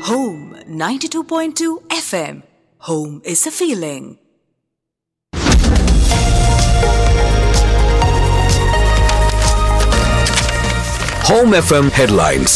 Home 92.2 FM. Home is a feeling. Home FM headlines.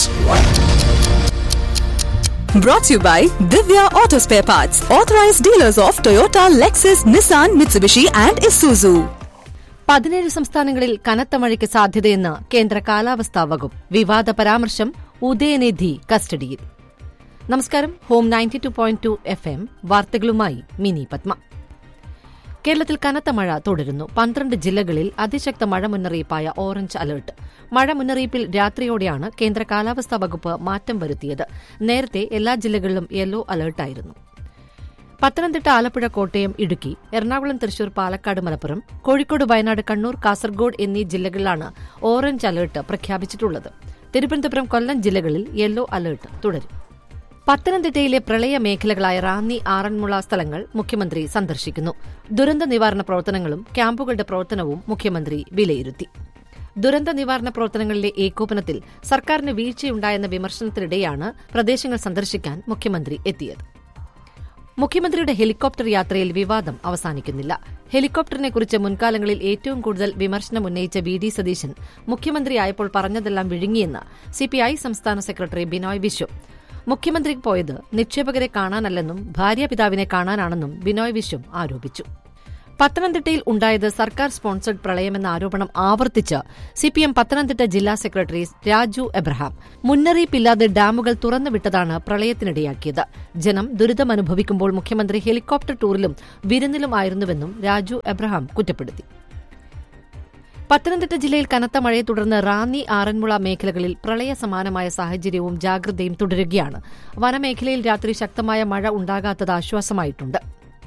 Brought to you by Divya Auto Spare Parts, authorized dealers of Toyota, Lexus, Nissan, Mitsubishi, and Isuzu. പതിനേഴ് സംസ്ഥാനങ്ങളിൽ കനത്ത മഴയ്ക്ക് സാധ്യതയെന്ന് കേന്ദ്ര കാലാവസ്ഥാ വകുപ്പ് വിവാദ പരാമർശം ഉദയനിധി കസ്റ്റഡിയിൽ നമസ്കാരം home ninety two point two F M വാർത്തകളുമായി മിനി പത്മ കേരളത്തിൽ കനത്ത മഴ തുടരുന്നു പന്ത്രണ്ട് ജില്ലകളിൽ അതിശക്ത മഴ മുന്നറിയിപ്പായ ഓറഞ്ച് അലർട്ട് മഴ മുന്നറിയിപ്പിൽ രാത്രിയോടെയാണ് കേന്ദ്ര കാലാവസ്ഥാ വകുപ്പ് മാറ്റം വരുത്തിയത് നേരത്തെ എല്ലാ ജില്ലകളിലും യെല്ലോ അലർട്ടായിരുന്നു പത്തനംതിട്ട ആലപ്പുഴ കോട്ടയം ഇടുക്കി എറണാകുളം തൃശൂർ പാലക്കാട് മലപ്പുറം കോഴിക്കോട് വയനാട് കണ്ണൂർ കാസർഗോഡ് എന്നീ ജില്ലകളിലാണ് ഓറഞ്ച് അലർട്ട് പ്രഖ്യാപിച്ചിട്ടുള്ളത് തിരുവനന്തപുരം കൊല്ലം ജില്ലകളിൽ യെല്ലോ അലർട്ട് തുടരും പത്തനംതിട്ടയിലെ പ്രളയ മേഖലകളായ റാന്നി ആറന്മുള സ്ഥലങ്ങൾ മുഖ്യമന്ത്രി സന്ദർശിക്കുന്നു ദുരന്ത നിവാരണ പ്രവർത്തനങ്ങളും ക്യാമ്പുകളുടെ പ്രവർത്തനവും മുഖ്യമന്ത്രി വിലയിരുത്തി ദുരന്ത നിവാരണ പ്രവർത്തനങ്ങളിലെ ഏകോപനത്തിൽ സർക്കാരിന് വീഴ്ചയുണ്ടായെന്ന വിമർശനത്തിനിടെയാണ് പ്രദേശങ്ങൾ സന്ദർശിക്കാൻ മുഖ്യമന്ത്രി എത്തിയത് മുഖ്യമന്ത്രിയുടെ ഹെലികോപ്റ്റർ യാത്രയിൽ വിവാദം അവസാനിക്കുന്നില്ല ഹെലികോപ്റ്ററിനെക്കുറിച്ച് മുൻകാലങ്ങളിൽ ഏറ്റവും കൂടുതൽ വിമർശനം ഉന്നയിച്ച വി ഡി സതീശൻ മുഖ്യമന്ത്രിയായപ്പോൾ പറഞ്ഞതെല്ലാം വിഴുങ്ങിയെന്ന് സിപിഐ സംസ്ഥാന സെക്രട്ടറി ബിനോയ് വിശ്വം മുഖ്യമന്ത്രി പോയത് നിക്ഷേപകരെ കാണാനല്ലെന്നും ഭാര്യാപിതാവിനെ കാണാനാണെന്നും ബിനോയ് വിശ്വം ആരോപിച്ചു പത്തനംതിട്ടയിൽ ഉണ്ടായത് സർക്കാർ സ്പോൺസർഡ് പ്രളയമെന്ന ആരോപണം ആവർത്തിച്ച് സിപിഎം പത്തനംതിട്ട ജില്ലാ സെക്രട്ടറി രാജു എബ്രഹാം മുന്നറിയിപ്പില്ലാതെ ഡാമുകൾ തുറന്നുവിട്ടതാണ് പ്രളയത്തിനിടയാക്കിയത് ജനം ദുരിതമനുഭവിക്കുമ്പോൾ മുഖ്യമന്ത്രി ഹെലികോപ്റ്റർ ടൂറിലും വിരുന്നിലുമായിരുന്നുവെന്നും രാജു എബ്രഹാം കുറ്റപ്പെടുത്തി പത്തനംതിട്ട ജില്ലയിൽ കനത്ത മഴയെ തുടർന്ന് റാന്നി ആറന്മുള മേഖലകളിൽ പ്രളയ സമാനമായ സാഹചര്യവും ജാഗ്രതയും തുടരുകയാണ് വനമേഖലയിൽ രാത്രി ശക്തമായ മഴ ഉണ്ടാകാത്തത് ആശ്വാസമായിട്ടുണ്ട്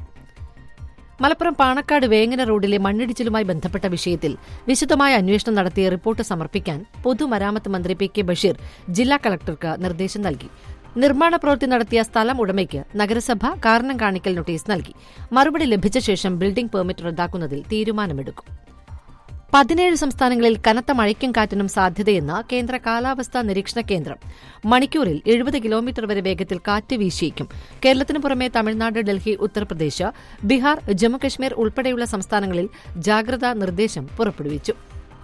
മലപ്പുറം പാണക്കാട് വേങ്ങന റോഡിലെ മണ്ണിടിച്ചിലുമായി ബന്ധപ്പെട്ട വിഷയത്തിൽ വിശദമായ അന്വേഷണം നടത്തി റിപ്പോർട്ട് സമർപ്പിക്കാൻ പൊതുമരാമത്ത് മന്ത്രി പി കെ ബഷീർ ജില്ലാ കളക്ടർക്ക് നിർദ്ദേശം നൽകി നിർമ്മാണ പ്രവൃത്തി നടത്തിയ സ്ഥലം ഉടമയ്ക്ക് നഗരസഭ കാരണം കാണിക്കൽ നോട്ടീസ് നൽകി മറുപടി ലഭിച്ച ശേഷം ബിൽഡിംഗ് പെർമിറ്റ് റദ്ദാക്കുന്നതിൽ തീരുമാനമെടുക്കും പതിനേഴ് സംസ്ഥാനങ്ങളിൽ കനത്ത മഴയ്ക്കും കാറ്റിനും സാധ്യതയെന്ന് കേന്ദ്ര കാലാവസ്ഥാ നിരീക്ഷണ കേന്ദ്രം മണിക്കൂറിൽ എഴുപത് കിലോമീറ്റർ വരെ വേഗത്തിൽ കാറ്റ് വീശിയേക്കും കേരളത്തിന് പുറമെ തമിഴ്നാട് ഡൽഹി ഉത്തർപ്രദേശ് ബീഹാർ ജമ്മുകശ്മീർ ഉൾപ്പെടെയുള്ള സംസ്ഥാനങ്ങളിൽ ജാഗ്രതാ നിർദ്ദേശം പുറപ്പെടുവിച്ചു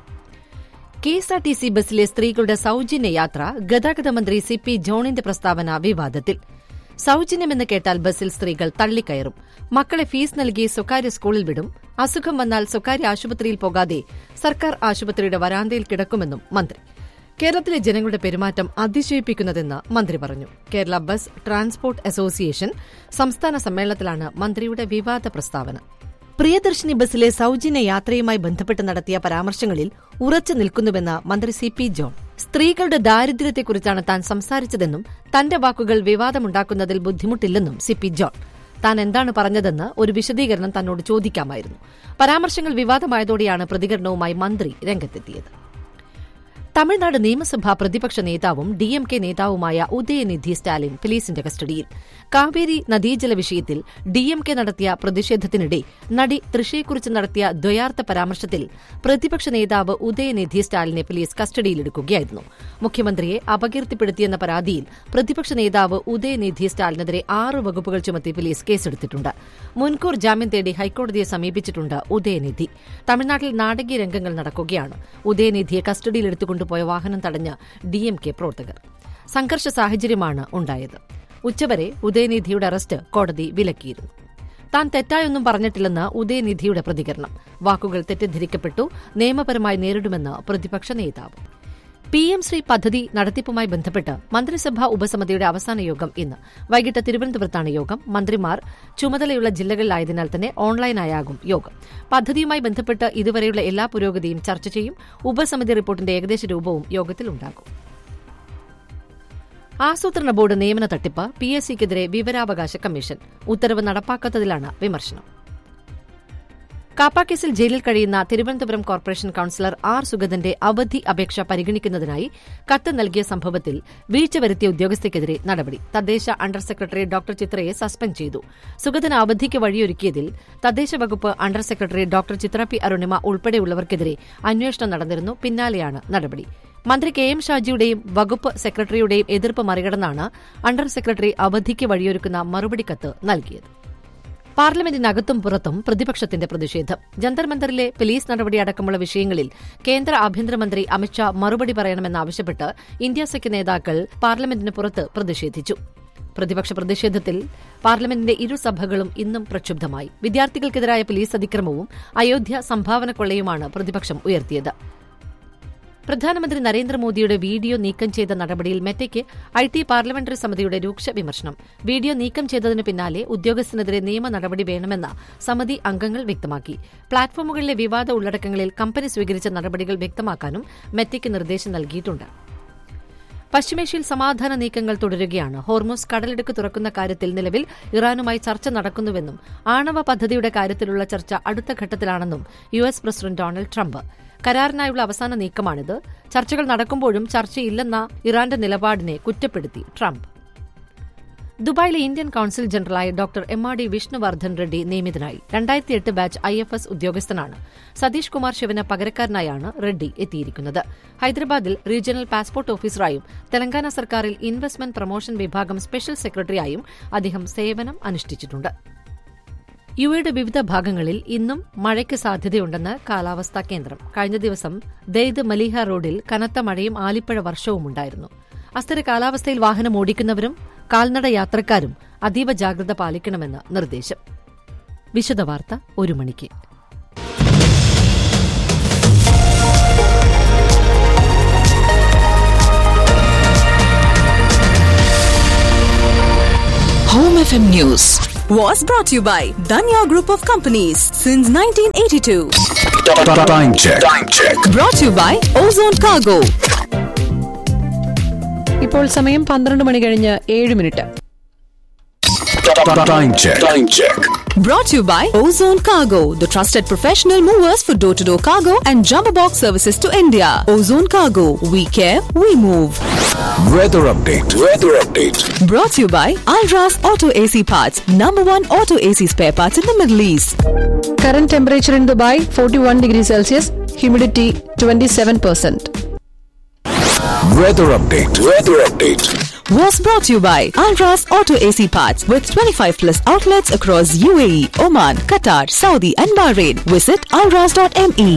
കെഎസ്ആർടിസി ബസ്സിലെ സ്ത്രീകളുടെ സൌജന്യ യാത്ര ഗതാഗത മന്ത്രി സി പി ജോണിന്റെ പ്രസ്താവന വിവാദത്തിൽ സൌജന്യമെന്ന് കേട്ടാൽ ബസ്സിൽ സ്ത്രീകൾ തള്ളിക്കയറും മക്കളെ ഫീസ് നൽകി സ്വകാര്യ സ്കൂളിൽ വിടും അസുഖം വന്നാൽ സ്വകാര്യ ആശുപത്രിയിൽ പോകാതെ സർക്കാർ ആശുപത്രിയുടെ വരാന്തയിൽ കിടക്കുമെന്നും മന്ത്രി കേരളത്തിലെ ജനങ്ങളുടെ പെരുമാറ്റം അതിശയിപ്പിക്കുന്നതെന്ന് മന്ത്രി പറഞ്ഞു കേരള ബസ് ട്രാൻസ്പോർട്ട് അസോസിയേഷൻ സംസ്ഥാന സമ്മേളനത്തിലാണ് മന്ത്രിയുടെ വിവാദ പ്രസ്താവന പ്രിയദർശിനി ബസ്സിലെ സൌജന്യ യാത്രയുമായി ബന്ധപ്പെട്ട് നടത്തിയ പരാമർശങ്ങളിൽ ഉറച്ചു നിൽക്കുന്നുവെന്ന് മന്ത്രി സി പി ജോൺ സ്ത്രീകളുടെ ദാരിദ്ര്യത്തെക്കുറിച്ചാണ് താൻ സംസാരിച്ചതെന്നും തന്റെ വാക്കുകൾ വിവാദമുണ്ടാക്കുന്നതിൽ ബുദ്ധിമുട്ടില്ലെന്നും സി പി ജോൺ താൻ എന്താണ് പറഞ്ഞതെന്ന് ഒരു വിശദീകരണം തന്നോട് ചോദിക്കാമായിരുന്നു പരാമർശങ്ങൾ വിവാദമായതോടെയാണ് പ്രതികരണവുമായി മന്ത്രി രംഗത്തെത്തിയത് തമിഴ്നാട് നിയമസഭാ പ്രതിപക്ഷ നേതാവും ഡി എം കെ നേതാവുമായ ഉദയനിധി സ്റ്റാലിൻ പോലീസിന്റെ കസ്റ്റഡിയിൽ കാവേരി നദീജല വിഷയത്തിൽ ഡി എം കെ നടത്തിയ പ്രതിഷേധത്തിനിടെ നടി തൃഷയെക്കുറിച്ച് നടത്തിയ ദ്വയാർത്ഥ പരാമർശത്തിൽ പ്രതിപക്ഷ നേതാവ് ഉദയനിധി സ്റ്റാലിനെ പോലീസ് കസ്റ്റഡിയിലെടുക്കുകയായിരുന്നു മുഖ്യമന്ത്രിയെ അപകീർത്തിപ്പെടുത്തിയെന്ന പരാതിയിൽ പ്രതിപക്ഷ നേതാവ് ഉദയനിധി സ്റ്റാലിനെതിരെ ആറ് വകുപ്പുകൾ ചുമത്തി പോലീസ് കേസെടുത്തിട്ടുണ്ട് മുൻകൂർ ജാമ്യം തേടി ഹൈക്കോടതിയെ സമീപിച്ചിട്ടുണ്ട് ഉദയനിധി തമിഴ്നാട്ടിൽ നാടകീയ രംഗങ്ങൾ നടക്കുകയാണ് ഉദയനിധിയെ കസ്റ്റഡിയിലെടുത്തുകൊണ്ട് കൊണ്ടുപോയ വാഹനം തടഞ്ഞ ഡി എം കെ പ്രവർത്തകർ സംഘർഷ സാഹചര്യമാണ് ഉണ്ടായത് ഉച്ചവരെ ഉദയനിധിയുടെ അറസ്റ്റ് കോടതി വിലക്കിയിരുന്നു താൻ തെറ്റായൊന്നും പറഞ്ഞിട്ടില്ലെന്ന് ഉദയനിധിയുടെ പ്രതികരണം വാക്കുകൾ തെറ്റിദ്ധരിക്കപ്പെട്ടു നിയമപരമായി നേരിടുമെന്ന് പ്രതിപക്ഷ നേതാവ് പി എം ശ്രീ പദ്ധതി നടത്തിപ്പുമായി ബന്ധപ്പെട്ട് മന്ത്രിസഭാ ഉപസമിതിയുടെ അവസാന യോഗം ഇന്ന് വൈകിട്ട് തിരുവനന്തപുരത്താണ് യോഗം മന്ത്രിമാർ ചുമതലയുള്ള ജില്ലകളിലായതിനാൽ തന്നെ ഓൺലൈനായാകും യോഗം പദ്ധതിയുമായി ബന്ധപ്പെട്ട് ഇതുവരെയുള്ള എല്ലാ പുരോഗതിയും ചർച്ച ചെയ്യും ഉപസമിതി റിപ്പോർട്ടിന്റെ ഏകദേശ രൂപവും യോഗത്തിലുണ്ടാകും ആസൂത്രണ ബോർഡ് നിയമന തട്ടിപ്പ് പി എസ് സിക്കെതിരെ വിവരാവകാശ കമ്മീഷൻ ഉത്തരവ് നടപ്പാക്കാത്തതിലാണ് വിമർശനം കാപ്പാക്കേസിൽ ജയിലിൽ കഴിയുന്ന തിരുവനന്തപുരം കോർപ്പറേഷൻ കൌൺസിലർ ആർ സുഗതന്റെ അവധി അപേക്ഷ പരിഗണിക്കുന്നതിനായി കത്ത് നൽകിയ സംഭവത്തിൽ വീഴ്ച വരുത്തിയ ഉദ്യോഗസ്ഥയ്ക്കെതിരെ നടപടി തദ്ദേശ അണ്ടർ സെക്രട്ടറി ഡോക്ടർ ചിത്രയെ സസ്പെൻഡ് ചെയ്തു സുഗതന് അവധിക്ക് വഴിയൊരുക്കിയതിൽ തദ്ദേശ വകുപ്പ് under secretary doctor Chitra P Arunima ഉൾപ്പെടെയുള്ളവർക്കെതിരെ അന്വേഷണം നടന്നിരുന്നു പിന്നാലെയാണ് നടപടി മന്ത്രി കെ എം ഷാജിയുടെയും വകുപ്പ് സെക്രട്ടറിയുടെയും എതിർപ്പ് മറികടന്നാണ് അണ്ടർ സെക്രട്ടറി അവധിക്ക് വഴിയൊരുക്കുന്ന മറുപടി കത്ത് നൽകിയത് പാർലമെന്റിനകത്തും പുറത്തും പ്രതിപക്ഷത്തിന്റെ പ്രതിഷേധം ജന്തർ മന്ദറിലെ പോലീസ് നടപടി അടക്കമുള്ള വിഷയങ്ങളിൽ കേന്ദ്ര ആഭ്യന്തരമന്ത്രി അമിത്ഷാ മറുപടി പറയണമെന്നാവശ്യപ്പെട്ട് ഇന്ത്യ സഖ്യ നേതാക്കൾ പാർലമെന്റിന് പുറത്ത് പ്രതിഷേധിച്ചു പ്രതിപക്ഷ പ്രതിഷേധത്തിൽ പാർലമെന്റിന്റെ ഇരുസഭകളും ഇന്നും പ്രക്ഷുബ്ധമായി വിദ്യാർത്ഥികൾക്കെതിരായ പോലീസ് അതിക്രമവും അയോധ്യ സംഭാവന കൊള്ളയുമാണ് പ്രതിപക്ഷം ഉയർത്തിയത് പ്രധാനമന്ത്രി നരേന്ദ്രമോദിയുടെ വീഡിയോ നീക്കം ചെയ്ത നടപടിയിൽ മെറ്റയ്ക്ക് ഐ ടി പാർലമെന്ററി സമിതിയുടെ രൂക്ഷ വിമർശനം വീഡിയോ നീക്കം ചെയ്തതിനു പിന്നാലെ ഉദ്യോഗസ്ഥനെതിരെ നിയമ നടപടി വേണമെന്ന സമിതി അംഗങ്ങൾ വ്യക്തമാക്കി പ്ലാറ്റ്ഫോമുകളിലെ വിവാദ ഉള്ളടക്കങ്ങളിൽ കമ്പനി സ്വീകരിച്ച നടപടികൾ വ്യക്തമാക്കാനും മെറ്റയ്ക്ക് നിർദ്ദേശം നൽകിയിട്ടുണ്ട് പശ്ചിമേഷ്യയിൽ സമാധാന നീക്കങ്ങൾ തുടരുകയാണ് ഹോർമോസ് കടലിടുക്ക് തുറക്കുന്ന കാര്യത്തിൽ നിലവിൽ ഇറാനുമായി ചർച്ച നടക്കുന്നുവെന്നും ആണവ പദ്ധതിയുടെ കാര്യത്തിലുള്ള ചർച്ച അടുത്ത ഘട്ടത്തിലാണെന്നും U S president Donald Trump കരാറിനായുള്ള അവസാന നീക്കമാണിത് ചർച്ചകൾ നടക്കുമ്പോഴും ചർച്ചയില്ലെന്ന ഇറാന്റെ നിലപാടിനെ കുറ്റപ്പെടുത്തി ട്രംപ് ദുബായിലെ ഇന്ത്യൻ കൌൺസിൽ ജനറലായ doctor M R D Vishnuvardhan Reddy നിയമിതനായി രണ്ടായിരത്തി എട്ട് ബാച്ച് ഐ എഫ് എസ് ഉദ്യോഗസ്ഥനാണ് സതീഷ് കുമാർ ശിവന് പകരക്കാരനായാണ് റെഡ്ഡി എത്തിയിരിക്കുന്നത് ഹൈദരാബാദിൽ റീജിയണൽ പാസ്പോർട്ട് ഓഫീസറായും തെലങ്കാന സർക്കാരിൽ ഇൻവെസ്റ്റ്മെന്റ് പ്രൊമോഷൻ വിഭാഗം സ്പെഷ്യൽ സെക്രട്ടറിയായും അദ്ദേഹം സേവനം അനുഷ്ഠിച്ചിട്ടുണ്ട് യുഎയുടെ വിവിധ ഭാഗങ്ങളിൽ ഇന്നും മഴയ്ക്ക് സാധ്യതയുണ്ടെന്ന് കാലാവസ്ഥാ കേന്ദ്രം കഴിഞ്ഞ ദിവസം ദെയ്ദ് മലിഹ റോഡിൽ കനത്ത മഴയും ആലിപ്പഴ വർഷവും ഉണ്ടായിരുന്നു അസ്ഥിര കാലാവസ്ഥയിൽ വാഹനം ഓടിക്കുന്നവരും കാൽനട യാത്രക്കാരും അതീവ ജാഗ്രത പാലിക്കണമെന്ന് നിർദ്ദേശം വിശദവാർത്ത ഒരു മണിക്ക് Home FM News was brought to you by Danya Group of Companies since 1982. Time check. Time check. Brought to you by Ozone Cargo. ഇപ്പോൾ സമയം പന്ത്രണ്ട് മണി കഴിഞ്ഞ് ഏഴ് minute Time check. Time check. Brought to you by Ozone Cargo, the trusted professional movers for door to door cargo and jumbo box services to India. Ozone Cargo, we care, we move. Weather update. Weather update. Brought to you by Alras Auto AC Parts, number one auto AC spare parts in the Middle East. Current temperature in Dubai forty one degree Celsius humidity twenty seven percent Weather update. Weather update. Was brought to you by Alras Auto AC Parts with 25 plus outlets across UAE, Oman, Qatar, Saudi, and Bahrain. Visit alras.me.